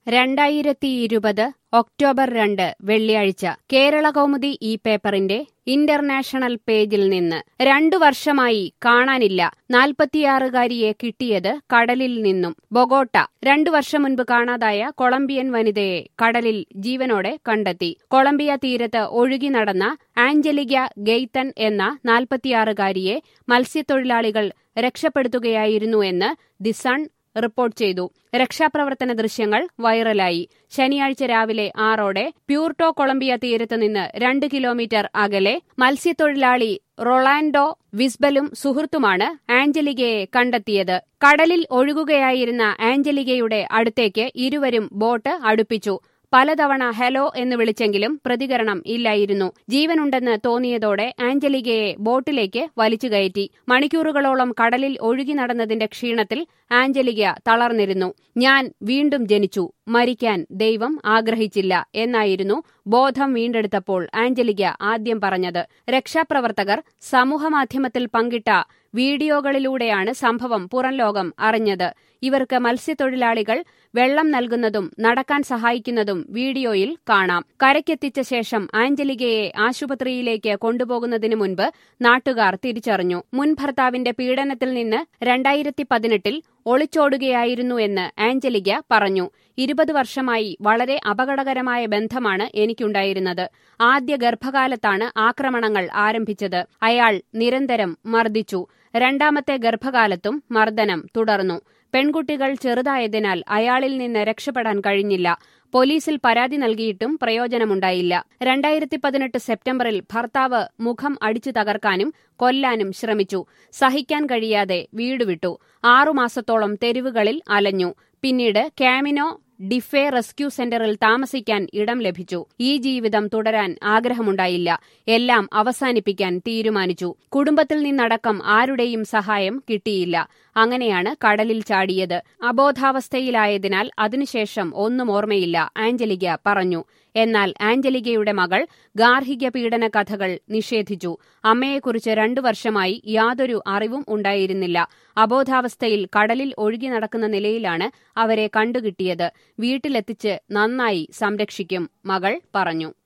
രണ്ടായിരത്തി ഇരുപത് ഒക്ടോബർ രണ്ട് വെള്ളിയാഴ്ച കേരള കൗമുദി ഈ പേപ്പറിന്റെ ഇന്റർനാഷണൽ പേജിൽ നിന്ന് രണ്ടു വർഷമായി കാണാനില്ല നാൽപ്പത്തിയാറുകാരിയെ കിട്ടിയത് കടലിൽ നിന്നും ബൊഗോട്ട രണ്ടു വർഷം മുൻപ് കാണാതായ കൊളംബിയൻ വനിതയെ കടലിൽ ജീവനോടെ കണ്ടെത്തി കൊളംബിയ തീരത്ത് ഒഴുകി നടന്ന ആഞ്ചലിക ഗെയ്ത്തൻ എന്ന നാൽപ്പത്തിയാറുകാരിയെ മത്സ്യത്തൊഴിലാളികൾ രക്ഷപ്പെടുത്തുകയായിരുന്നു എന്ന് ദി സൺ റിപ്പോർട്ട് ചെയ്തു രക്ഷാപ്രവർത്തന ദൃശ്യങ്ങൾ വൈറലായി ശനിയാഴ്ച രാവിലെ ആറോടെ പ്യൂർട്ടോ കൊളംബിയ തീരത്ത് നിന്ന് രണ്ട് കിലോമീറ്റർ അകലെ മത്സ്യത്തൊഴിലാളി റൊളാൻഡോ വിസ്ബലും സുഹൃത്തുമാണ് ആഞ്ചലികയെ കണ്ടെത്തിയത് കടലിൽ ഒഴുകുകയായിരുന്ന ആഞ്ചലികയുടെ അടുത്തേക്ക് ഇരുവരും ബോട്ട് അടുപ്പിച്ചു പലതവണ ഹലോ എന്ന് വിളിച്ചെങ്കിലും പ്രതികരണം ഇല്ലായിരുന്നു ജീവനുണ്ടെന്ന് തോന്നിയതോടെ ആഞ്ചലികയെ ബോട്ടിലേക്ക് വലിച്ചു കയറ്റി മണിക്കൂറുകളോളം കടലിൽ ഒഴുകി നടന്നതിന്റെ ക്ഷീണത്തിൽ ആഞ്ചലിക തളർന്നിരുന്നു ഞാൻ വീണ്ടും ജനിച്ചു മരിക്കാൻ ദൈവം ആഗ്രഹിച്ചില്ല എന്നായിരുന്നു ബോധം വീണ്ടെടുത്തപ്പോൾ ആഞ്ചലിക ആദ്യം പറഞ്ഞത് രക്ഷാപ്രവർത്തകർ സമൂഹമാധ്യമത്തിൽ പങ്കിട്ട വീഡിയോകളിലൂടെയാണ് സംഭവം പുറം ലോകം അറിഞ്ഞത് ഇവർക്ക് മത്സ്യത്തൊഴിലാളികൾ വെള്ളം നൽകുന്നതും നടക്കാൻ സഹായിക്കുന്നതും വീഡിയോയിൽ കാണാം കരയ്ക്കെത്തിച്ച ശേഷം ആഞ്ചലികയെ ആശുപത്രിയിലേക്ക് കൊണ്ടുപോകുന്നതിനു മുൻപ് നാട്ടുകാർ തിരിച്ചറിഞ്ഞു മുൻ ഭർത്താവിന്റെ പീഡനത്തിൽ നിന്ന് രണ്ടായിരത്തി പതിനെട്ടിൽ ഒളിച്ചോടുകയായിരുന്നു എന്ന് ആഞ്ചലിക പറഞ്ഞു ഇരുപത് വർഷമായി വളരെ അപകടകരമായ ബന്ധമാണ് എനിക്കുണ്ടായിരുന്നത് ആദ്യ ഗർഭകാലത്താണ് ആക്രമണങ്ങൾ ആരംഭിച്ചത് അയാൾ നിരന്തരം മർദ്ദിച്ചു രണ്ടാമത്തെ ഗർഭകാലത്തും മർദ്ദനം തുടർന്നു പെൺകുട്ടികൾ ചെറുതായതിനാൽ അയാളിൽ നിന്ന് രക്ഷപ്പെടാൻ കഴിഞ്ഞില്ല പോലീസിൽ പരാതി നൽകിയിട്ടും പ്രയോജനമുണ്ടായില്ല രണ്ടായിരത്തി പതിനെട്ട് സെപ്റ്റംബറിൽ ഭർത്താവ് മുഖം അടിച്ചു തകർക്കാനും കൊല്ലാനും ശ്രമിച്ചു സഹിക്കാൻ കഴിയാതെ വീട് വിട്ടു ആറുമാസത്തോളം തെരുവുകളിൽ അലഞ്ഞു പിന്നീട് കാമിനോ ഡിഫെ റെസ്ക്യൂ സെന്ററിൽ താമസിക്കാൻ ഇടം ലഭിച്ചു ഈ ജീവിതം തുടരാൻ ആഗ്രഹമുണ്ടായില്ല എല്ലാം അവസാനിപ്പിക്കാൻ തീരുമാനിച്ചു കുടുംബത്തിൽ നിന്നടക്കം ആരുടെയും സഹായം കിട്ടിയില്ല അങ്ങനെയാണ് കടലിൽ ചാടിയത് അബോധാവസ്ഥയിലായതിനാൽ അതിനുശേഷം ഒന്നും ഓർമ്മയില്ല ആഞ്ചലിക പറഞ്ഞു എന്നാൽ ആഞ്ചലികയുടെ മകൾ ഗാർഹിക പീഡന കഥകൾ നിഷേധിച്ചു അമ്മയെക്കുറിച്ച് രണ്ടു വർഷമായി യാതൊരു അറിവും ഉണ്ടായിരുന്നില്ല അബോധാവസ്ഥയിൽ കടലിൽ ഒഴുകി നടക്കുന്ന നിലയിലാണ് അവരെ കണ്ടുകിട്ടിയത് വീട്ടിലെത്തിച്ച് നന്നായി സംരക്ഷിക്കും മകൾ പറഞ്ഞു